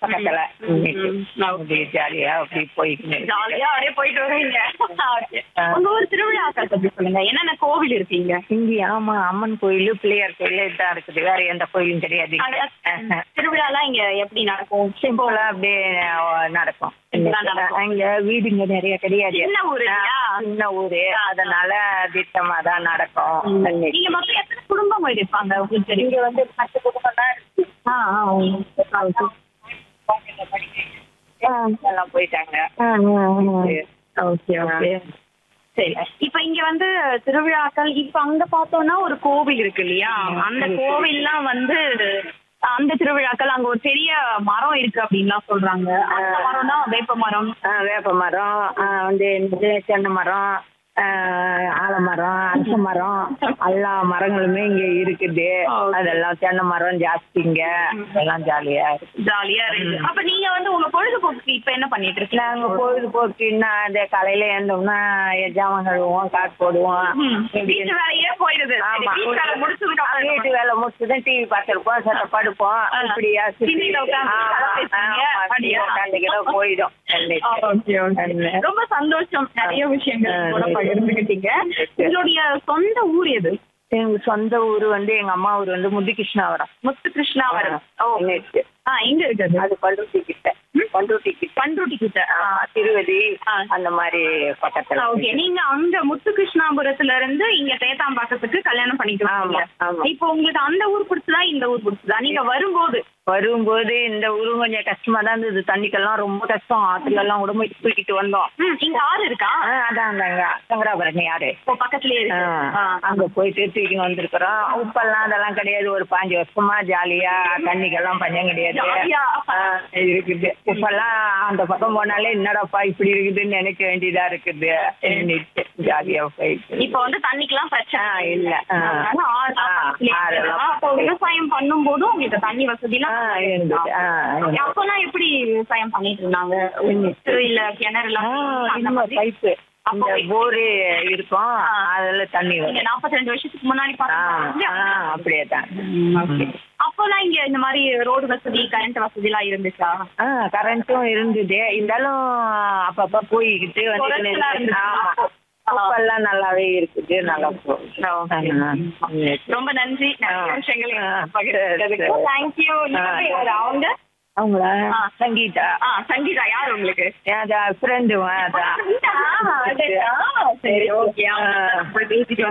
பக்கத்துல ம், ம். அப்படி ஜாலியா அப்படி போய்க்கிட்டு ஜாலியா அப்படியே போயிட்டு வருவீங்க Okay. ஆ. உங்க ஊர் திருவிழாக்கள் பத்தி சொல்லுங்க என்னென்ன கோவில் இருக்கீங்க இங்கே ஆமா அம்மன் கோயில் பிள்ளையார் கோயில் இதான் இருக்குது வேற எந்த கோயிலும் கிடையாது இங்க. ஆஹா. திருவிழாலாம் இங்க எப்படி நடக்கும் சிம்பிளா அப்படியே அஹ், நடக்கும் சிம்பிளா நடக்கும். அங்க வீடுங்க நிறைய கிடையாது சின்ன ஊரு இல்லையா? சின்ன ஊரு அதனால திட்டமா தான் நடக்கும் நீங்க மொத்தம் எத்தனை குடும்பம் இருப்பாங்க உங்களுக்கு தெரியும் இங்க வந்து பத்து குடும்பம் தான் இருக்கு ஆ, ஆ. எல்லாம் போயிட்டாங்க ஓகே ஓகே சரி இப்ப இங்க வந்து திருவிழாக்கள் இப்ப அங்க பார்த்தோம்னா ஒரு கோவில் இருக்கு இல்லையா அந்த கோவில்லாம் வந்து அந்த திருவிழாக்கள் அங்க ஒரு பெரிய மரம் இருக்கு அப்படின்லாம் சொல்றாங்க அந்த மரம் தான் வேப்ப மரம் ஆ, வேப்ப மரம் ஆ, வந்து இது தென்னை மரம் ஆ, ஆலமரம் அரச மரம் எல்லா மரங்களுமே இங்க இருக்குது Okay. அதெல்லாம் தென்னை மரம் ஜாஸ்திங்க எல்லாம் ஜாலியா இருக்கு ஜாலியா இருக்கு அப்ப நீங்க வந்து உங்க பொழுதுபோக்கு இப்ப என்ன பண்ணிட்டு இருக்கீங்க நாங்க பொழுதுபோக்குன்னா அந்த காலையில எழுந்தோம்னா ஜாமான் கழுவுவோம் காட்டு போடுவோம் ம். வீட்டு வேலையே போயிடுது சரி, ஆமா. வீட்டு வேலை முடிச்சதுக்கு அப்புறம் என்ன வீட்டு வேலை முடிச்சுதான் டிவி பார்த்துருப்போம் சட்ட படுப்போம் ஆ. இப்படியா சுத்தி- திண்ணையில உட்கார்ந்து ஆமா, கதை பேசுவீங்க. ஆமா, அப்படியா? உட்காந்துக்கிட்ட போயிடும் ஓகே, ஓகே. ரொம்ப சந்தோஷம் நிறைய விஷயங்கள் கூட பகிர்ந்துக்கிட்டீங்க உங்களுடைய சொந்த ஊர் எது எங்க சொந்த ஊர் வந்து எங்க அம்மா ஊர் வந்து முத்துகிருஷ்ணாவரம் முத்து கிருஷ்ணாவரம் ஓ இங்க இருக்கு. ஆ எங்க இருக்குது அது பண்ருட்டி கிட்ட பண்ருட்டி கிட்ட பண்ருட்டி கிட்ட ஆ, திருவதி ஆ. அந்த மாதிரி பக்கத்துல ஓகே நீங்க அங்க முத்து கிருஷ்ணாபுரத்துல இருந்து இங்க தேத்தாம்பாக்கத்துக்கு கல்யாணம் பண்ணிட்டு ஆமா, வந்தீங்க ஆமா. இப்போ உங்களுக்கு அந்த ஊர் பிடிச்சதா இந்த ஊர் பிடிச்சதா நீங்க வரும்போது வரும்போது இந்த ஊரும் கொஞ்சம் கஷ்டமா தான் இருந்தது தண்ணிக்கெல்லாம் ரொம்ப கஷ்டம் ஆத்துல எல்லாம் கூட போய் தூக்கிட்டு வந்தோம் ம், இங்க ஆறு இருக்கா ஆ, அதான் அந்தாங்க சங்கராபரணி யாரு இப்போ பக்கத்துலயே ஆ, இருக்கு ஆ. அங்க போயிட்டு தூக்கின்னு வந்திருக்கிறோம் உப்பெல்லாம் அதெல்லாம் கிடையாது ஒரு பாஞ்சு வருஷமா ஜாலியா தண்ணிக்கெல்லாம் பஞ்சம் கிடையாது ஜாலியா? ஆ, இருக்குது இப்பெல்லாம் அந்த பக்கம் போனாலே என்னடாப்பா இப்படி இருக்குதுன்னு நினைக்க வேண்டியதா இருக்குது என்னிட்டு ஜாலியா போயிட்டு இப்போ வந்து தண்ணிக்கெல்லாம் பிரச்சனை ஆ, இல்ல. ஆ. அதனால ஆறு ஆ, பக்கத்துலயே ஆறு இருக்கு. எல்லாம் அப்போ விவசாயம் பண்ணும்போதும் உங்களுக்கு தண்ணி வசதிலாம் ஆ, இருந்தது. ஆ, இருந்தது. அப்பெல்லாம் எப்படி விவசாயம் பண்ணிட்டு இருந்தாங்க இல்ல கிணறுலாம் அந்த இந்த மாதிரி பைப்பு அப்போ இந்த போரு இருக்கும் அதுல தண்ணி வரும் நாற்பத்தி ரெண்டு வருஷத்துக்கு முன்னாடி ஆ, பாத்தீங்கன்னா ஆ, அப்படியே தான் ஓகே அப்போலாம் இங்க இந்த மாதிரி ரோடு வசதி கரண்ட் வசதி எல்லாம் இருந்துச்சா ஆ கரண்ட்டும் இருந்தது இருந்தாலும் அப்பப்ப போய்கிட்டு வந்து குறைச்சலா இருந்துச்சு. உப்பெல்லாம் நல்லாவே இருக்குது நல்லா போகுது ரொம்ப நன்றி நிறைய ஆ. விஷயங்களை ஆ. பகிர்ந்ததுக்கு சரி. தேங்க்யூ ஆ. அவங்க அவங்களா ஆ. சங்கீதா ஆ சங்கீதா யார் உங்களுக்கு அதான் ஃப்ரெண்டு அதான் சரி ஓகே ஆ. பேசிட்டு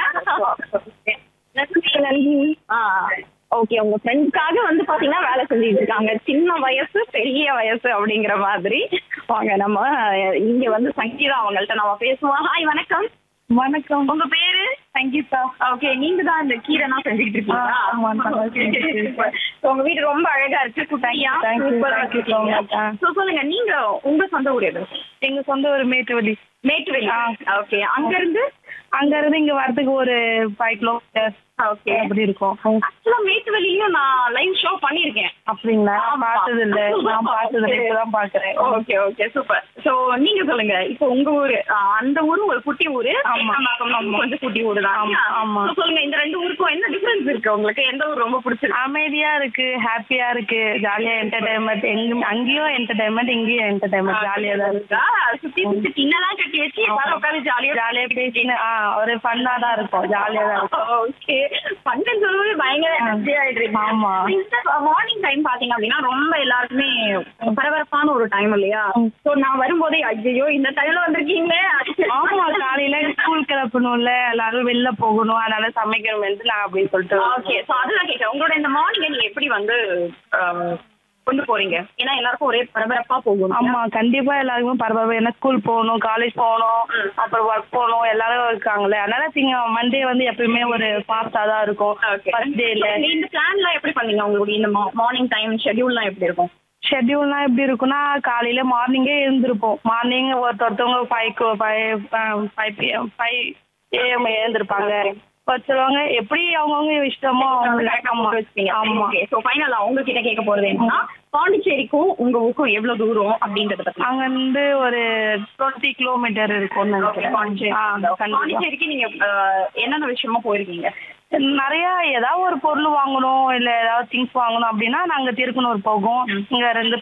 வந்தேன் நன்றி நன்றி ஆ ஓகே உங்க ஃப்ரெண்ட்ஸ்க்காக வந்து பாத்தீங்கன்னா வேலை செஞ்சுட்டு இருக்காங்க சின்ன வயசு பெரிய வயசு அப்படிங்கிற மாதிரி வாங்க நம்ம இங்க வந்து சங்கீதா அவங்கள்ட்ட நம்ம பேசுவோம் ஹாய் வணக்கம் வணக்கம் உங்க பேரு சங்கீதா ஓகே நீங்க தான் இந்த கீரைனா செஞ்சுக்கிட்டு இருக்கீங்களா ஆ, ஆமா, நல்லா Okay. செஞ்சுட்டு So, உங்க வீடு ரொம்ப அழகா இருக்கு குட்டையா Thank you, சூப்பரா thank you so இருக்கீங்க much. ஆ. So, சொல்லுங்க நீங்க உங்க சொந்த ஊர் எது எங்க சொந்த ஒரு மேட்டுவலி மேட்டுவெளி ஓகே அங்க இருந்து அங்க இருந்து இங்க வரதுக்கு ஒரு ஃபைவ் கிலோமீட்டர் ஓகே அப்படி இருக்கும் ஆக்சுவலா மேட்டுவெளியும் நான் லைவ் ஷோ பண்ணிருக்கேன் அப்படிங்களா ஆமா. பார்த்தது இல்ல நான் பார்த்தது இல்ல இப்பதான் பாக்குறேன் ஓகே ஓகே சூப்பர் சோ நீங்க சொல்லுங்க இப்போ உங்க ஊரு ஆ, அந்த ஊரு ஒரு குட்டி ஊரு ஆமா. தேக்கம்பாக்கம் கொஞ்சம் குட்டி ஊரு தான் ஆமா, ஆமா. So, சொல்லுங்க இந்த ரெண்டு ஊருக்கும் என்ன டிஃபரன்ஸ் இருக்கு உங்களுக்கு எந்த ஊர் ரொம்ப பிடிச்சிருக்கு அமைதியா இருக்கு ஹாப்பியா இருக்கு ஜாலியா என்டர்டைன்மெண்ட் எங்க அங்கேயும் என்டர்டைன்மெண்ட் இங்கேயும் என்டர்டைன்மெண்ட் ஜாலியா தான் இருக்கு சுத்தி சுத்தி தின்னெல்லாம் கட்டி வச்சு எல்லாரும் உட்காந்து ஜாலியா ஜாலியா பேசின்னு ஆ ஒரு ஃபன்னா தான் இருக்கும் ஜாலியா தான் இருக்கும் ஓகே பண்டன் சொல்லும்போது பயங்கர எனர்ஜி ஆயிடுறீங்க ஆமா. மார்னிங் டைம் பாத்தீங்க அப்படின்னா ரொம்ப எல்லாருக்குமே பரபரப்பான ஒரு டைம் இல்லையா சோ நான் வரும்போதே ஐயோ இந்த டைம்ல வந்திருக்கீங்களே ஆமா காலையில ஸ்கூல் கிளப்பணும்ல எல்லாரும் வெளில போகணும் அதனால சமைக்கணும்னு நான் அப்படி சொல்லிட்டு ஓகே சோ அதுதான் கேட்டேன் உங்களோட இந்த மார்னிங் நீங்க எப்படி வந்து ஆஹ், கொண்டு போறீங்க ஏன்னா எல்லாருக்கும் ஒரே பரபரப்பா போகும் ஆமா கண்டிப்பா எல்லாருக்குமே பரவாயில்ல ஏன்னா ஸ்கூல் போகணும் காலேஜ் போகணும் அப்புறம் ஒர்க் போகணும் எல்லாரும் இருக்காங்கல்ல அதனால திங்க மண்டே வந்து எப்பயுமே ஒரு ஃபாஸ்டா தான் இருக்கும் ஃபர்ஸ்ட் டேல நீங்க இந்த பிளான்லாம் எப்படி பண்ணீங்க உங்களுடைய இந்த மார்னிங் டைம் ஷெட்யூல்லாம் எப்படி இருக்கும் ஷெட்யூல்லாம் எப்படி இருக்கும்னா காலையில மார்னிங்கே எழுந்திருப்போம் மார்னிங் ஒருத்தொருத்தவங்க five five five PM five AM எழுந்திருப்பாங்க வச்சிருவாங்க எப்படி அவங்கவுங்க இஷ்டமோ அவங்க ஆமா ஆமா சோ ஃபைனலா உங்ககிட்ட கேட்க போறது என்னன்னா பாண்டிச்சேரிக்கும் உங்க ஊருக்கும் எவ்வளவு தூரம் அப்படின்றத பத்தி அங்க இருந்து ஒரு டுவெண்ட்டி கிலோமீட்டர் இருக்கும்னு நினைக்கிறேன் பாண்டிச்சேரி ஆ, கண்டிப்பா. பாண்டிச்சேரிக்கு நீங்க ஆஹ், என்னென்ன விஷயமா போயிருக்கீங்க நிறைய ஏதாவது ஒரு பொருள் வாங்கணும் இல்ல ஏதாவது திங்ஸ் வாங்கணும் அப்படின்னா நாங்க திருக்கனூர் போவோம் இங்க இருந்து